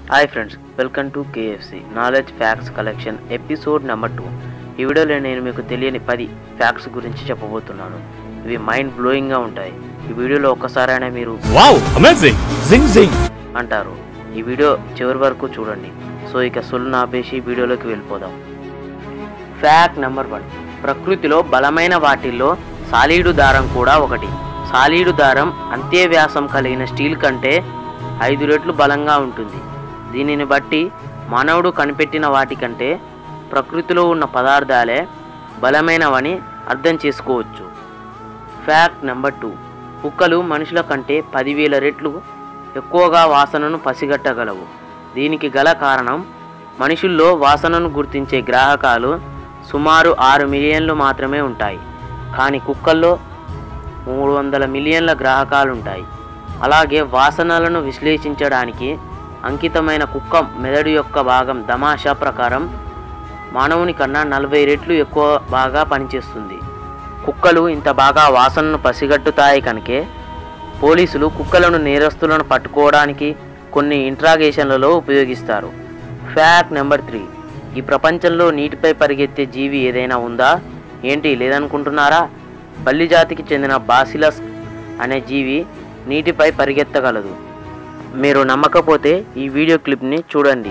hi friends welcome to KFC knowledge facts collection episode number two ఈ వీడియోలో నేను మీకు తెలియని పది ఫ్యాక్ట్స్ గురించి చెప్పబోతున్నాను ఇవి మైండ్ బ్లోయింగ్గా ఉంటాయి ఈ వీడియోలో ఒక్కసారైనా మీరు వావ్ అమేజింగ్ జింగ్ జింగ్ అంటారు ఈ వీడియో చివరి వరకు చూడండి సో ఇక సొల్లు ఆపేసి వీడియోలోకి వెళ్ళిపోదాం ఫ్యాక్ట్ నెంబర్ వన్ ప్రకృతిలో బలమైన వాటిల్లో సాలీడు దారం కూడా ఒకటి సాలీడు దారం అంతే వ్యాసం కలిగిన స్టీల్ కంటే ఐదు రెట్లు బలంగా ఉంటుంది దీనిని బట్టి మానవుడు కనిపెట్టిన వాటికంటే ప్రకృతిలో ఉన్న పదార్థాలే బలమైనవని అర్థం చేసుకోవచ్చు ఫ్యాక్ట్ నెంబర్ టూ కుక్కలు మనుషుల కంటే పదివేల రెట్లు ఎక్కువగా వాసనను పసిగట్టగలవు దీనికి గల కారణం మనుషుల్లో వాసనను గుర్తించే గ్రాహకాలు సుమారు ఆరు మిలియన్లు మాత్రమే ఉంటాయి కానీ కుక్కల్లో మూడు వందల మిలియన్ల గ్రాహకాలు ఉంటాయి అలాగే వాసనలను విశ్లేషించడానికి అంకితమైన కుక్క మెదడు యొక్క భాగం దమాషా ప్రకారం మానవుని కన్నా నలభై రెట్లు ఎక్కువ బాగా పనిచేస్తుంది కుక్కలు ఇంత బాగా వాసనను పసిగట్టుతాయి కనుకే పోలీసులు కుక్కలను నేరస్తులను పట్టుకోవడానికి కొన్ని ఇంట్రాగేషన్లలో ఉపయోగిస్తారు ఫ్యాక్ట్ నెంబర్ త్రీ ఈ ప్రపంచంలో నీటిపై పరిగెత్తే జీవి ఏదైనా ఉందా ఏంటి లేదనుకుంటున్నారా బల్లి జాతికి చెందిన బాసిలస్ అనే జీవి నీటిపై పరిగెత్తగలదు మీరు నమ్మకపోతే ఈ వీడియో క్లిప్ని చూడండి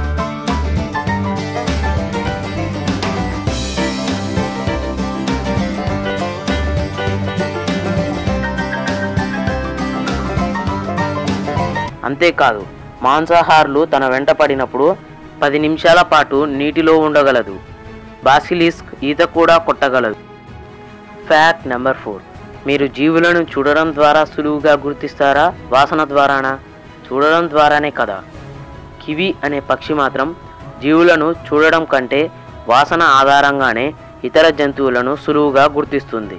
అంతేకాదు మాంసాహారులు తన వెంట పడినప్పుడు పది నిమిషాల పాటు నీటిలో ఉండగలదు బాసిలిస్క్ ఈత కూడా కొట్టగలదు ఫ్యాక్ట్ నెంబర్ ఫోర్ మీరు జీవులను చూడడం ద్వారా సులువుగా గుర్తిస్తారా వాసన ద్వారానా చూడడం ద్వారానే కదా కివి అనే పక్షి మాత్రం జీవులను చూడడం కంటే వాసన ఆధారంగానే ఇతర జంతువులను సులువుగా గుర్తిస్తుంది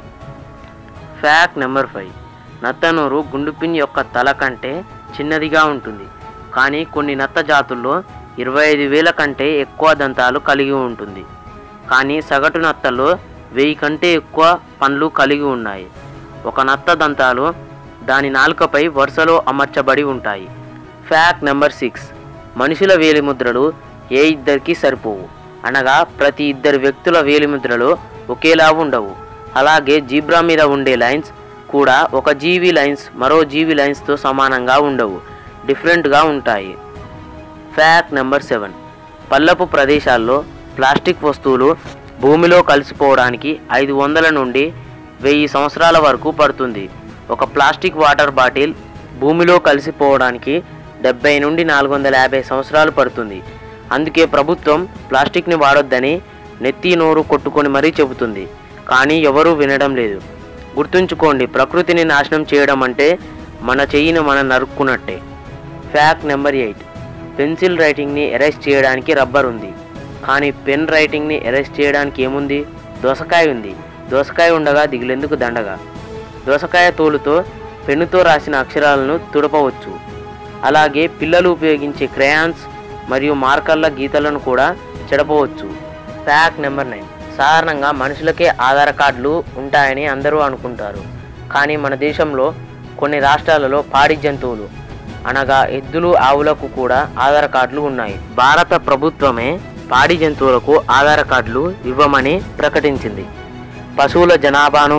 ఫ్యాక్ట్ నెంబర్ ఫైవ్ నత్తనూరు గుండుపిన్ యొక్క తల కంటే చిన్నదిగా ఉంటుంది కానీ కొన్ని నత్త జాతుల్లో ఇరవై ఐదు వేల కంటే ఎక్కువ దంతాలు కలిగి ఉంటుంది కానీ సగటు నత్తల్లో వెయ్యి కంటే ఎక్కువ పండ్లు కలిగి ఉన్నాయి ఒక నత్త దంతాలు దాని నాలుకపై వరుసలో అమర్చబడి ఉంటాయి ఫ్యాక్ట్ నెంబర్ సిక్స్ మనుషుల వేలిముద్రలు ఏ ఇద్దరికి సరిపోవు అనగా ప్రతి ఇద్దరు వ్యక్తుల వేలిముద్రలు ఒకేలా ఉండవు అలాగే జీబ్రా మీద ఉండే లైన్స్ కూడా ఒక జీవి లైన్స్ మరో జీవి లైన్స్తో సమానంగా ఉండవు డిఫరెంట్గా ఉంటాయి ఫ్యాక్ట్ నెంబర్ సెవెన్ పల్లపు ప్రదేశాల్లో ప్లాస్టిక్ వస్తువులు భూమిలో కలిసిపోవడానికి ఐదు వందల నుండి వెయ్యి సంవత్సరాల వరకు పడుతుంది ఒక ప్లాస్టిక్ వాటర్ బాటిల్ భూమిలో కలిసిపోవడానికి డెబ్బై నుండి నాలుగు వందల యాభై సంవత్సరాలు పడుతుంది అందుకే ప్రభుత్వం ప్లాస్టిక్ని వాడొద్దని నెత్తి నోరు కొట్టుకొని మరీ చెబుతుంది కానీ ఎవరూ వినడం లేదు గుర్తుంచుకోండి ప్రకృతిని నాశనం చేయడం అంటే మన చెయ్యిని మనం నరుక్కున్నట్టే ఫ్యాక్ట్ నెంబర్ ఎయిట్ పెన్సిల్ రైటింగ్ని ఎరేస్ చేయడానికి రబ్బర్ ఉంది కానీ పెన్ రైటింగ్ని ఎరేస్ చేయడానికి ఏముంది దోసకాయ ఉంది దోసకాయ ఉండగా దిగులెందుకు దండగా దోసకాయ తోలుతో పెన్నుతో రాసిన అక్షరాలను తుడపవచ్చు అలాగే పిల్లలు ఉపయోగించే క్రేయాన్స్ మరియు మార్కర్ల గీతలను కూడా చెడపవచ్చు ఫ్యాక్ట్ నెంబర్ నైన్ సాధారణంగా మనుషులకే ఆధార్ కార్డులు ఉంటాయని అందరూ అనుకుంటారు కానీ మన దేశంలో కొన్ని రాష్ట్రాలలో పాడి జంతువులు అనగా ఎద్దులు ఆవులకు కూడా ఆధార్ కార్డులు ఉన్నాయి భారత ప్రభుత్వమే పాడి జంతువులకు ఆధార్ కార్డులు ఇవ్వమని ప్రకటించింది పశువుల జనాభాను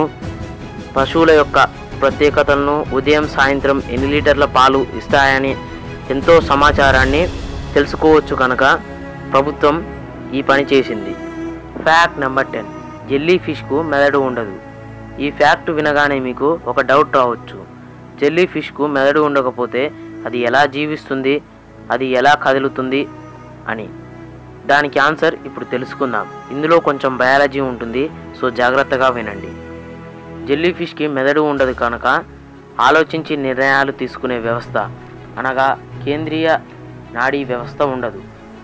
పశువుల యొక్క ప్రత్యేకతలను ఉదయం సాయంత్రం ఎన్ని లీటర్ల పాలు ఇస్తాయని ఎంతో సమాచారాన్ని తెలుసుకోవచ్చు కనుక ప్రభుత్వం ఈ పని చేసింది ఫ్యాక్ట్ నెంబర్ టెన్ జెల్లీ ఫిష్కు మెదడు ఉండదు ఈ ఫ్యాక్ట్ వినగానే మీకు ఒక డౌట్ రావచ్చు జెల్లీ ఫిష్కు మెదడు ఉండకపోతే అది ఎలా జీవిస్తుంది అది ఎలా కదులుతుంది అని దానికి ఆన్సర్ ఇప్పుడు తెలుసుకుందాం ఇందులో కొంచెం బయాలజీ ఉంటుంది సో జాగ్రత్తగా వినండి జెల్లీ ఫిష్కి మెదడు ఉండదు కనుక ఆలోచించి నిర్ణయాలు తీసుకునే వ్యవస్థ అనగా కేంద్రీయ నాడీ వ్యవస్థ ఉండదు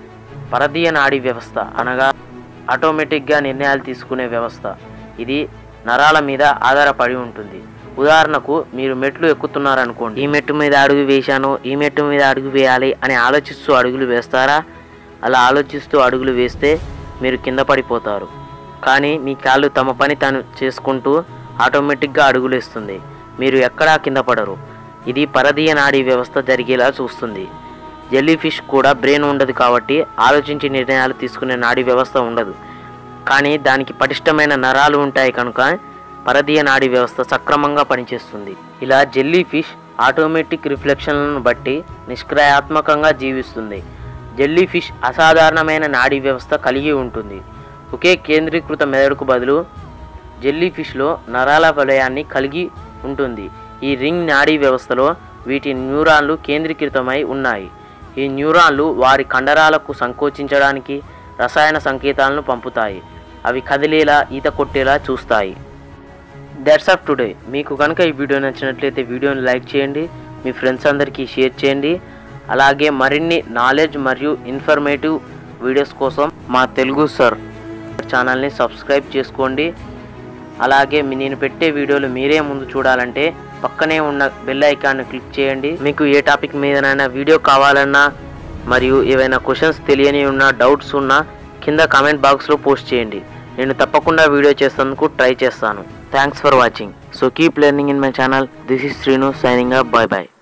పరదీయ నాడీ వ్యవస్థ అనగా ఆటోమేటిక్గా నిర్ణయాలు తీసుకునే వ్యవస్థ ఇది నరాల మీద ఆధారపడి ఉంటుంది ఉదాహరణకు మీరు మెట్లు ఎక్కుతున్నారనుకోండి ఈ మెట్టు మీద అడుగు వేశాను ఈ మెట్టు మీద అడుగు వేయాలి అని ఆలోచిస్తూ అడుగులు వేస్తారా అలా ఆలోచిస్తూ అడుగులు వేస్తే మీరు కింద పడిపోతారు కానీ మీ కాళ్ళు తమ పని తాను చేసుకుంటూ ఆటోమేటిక్గా అడుగులేస్తుంది మీరు ఎక్కడా కింద పడరు ఇది పరదీయ నాడీ వ్యవస్థ జరిగేలా చూస్తుంది జెల్లీ ఫిష్ కూడా బ్రెయిన్ ఉండదు కాబట్టి ఆలోచించి నిర్ణయాలు తీసుకునే నాడీ వ్యవస్థ ఉండదు కానీ దానికి పటిష్టమైన నరాలు ఉంటాయి కనుక పరదీయ నాడీ వ్యవస్థ సక్రమంగా పనిచేస్తుంది ఇలా జెల్లీ ఫిష్ ఆటోమేటిక్ రిఫ్లెక్షన్లను బట్టి నిష్క్రియాత్మకంగా జీవిస్తుంది జెల్లీ ఫిష్ అసాధారణమైన నాడీ వ్యవస్థ కలిగి ఉంటుంది ఒకే కేంద్రీకృత మెదడుకు బదులు జెల్లీ ఫిష్లో నరాల వలయాన్ని కలిగి ఉంటుంది ఈ రింగ్ నాడీ వ్యవస్థలో వీటి న్యూరాన్లు కేంద్రీకృతమై ఉన్నాయి ఈ న్యూరాన్లు వారి కండరాలకు సంకోచించడానికి రసాయన సంకేతాలను పంపుతాయి అవి కదిలేలా ఈత కొట్టేలా చూస్తాయి దట్స్ ఆఫ్ టుడే మీకు కనుక ఈ వీడియో నచ్చినట్లయితే వీడియోని లైక్ చేయండి మీ ఫ్రెండ్స్ అందరికీ షేర్ చేయండి అలాగే మరిన్ని నాలెడ్జ్ మరియు ఇన్ఫర్మేటివ్ వీడియోస్ కోసం మా తెలుగు సార్ ఛానల్ని సబ్స్క్రైబ్ చేసుకోండి అలాగే మీ- నేను పెట్టే వీడియోలు మీరే ముందు చూడాలంటే పక్కనే ఉన్న బెల్ ఐకాన్ని క్లిక్ చేయండి మీకు ఏ టాపిక్ మీదనైనా వీడియో కావాలన్నా మరియు ఏవైనా క్వశ్చన్స్ తెలియని ఉన్నా డౌట్స్ ఉన్నా కింద కామెంట్ బాక్స్లో పోస్ట్ చేయండి నేను తప్పకుండా వీడియో చేసేందుకు ట్రై చేస్తాను thanks for watching so keep learning in my channel this is Srinu signing up bye bye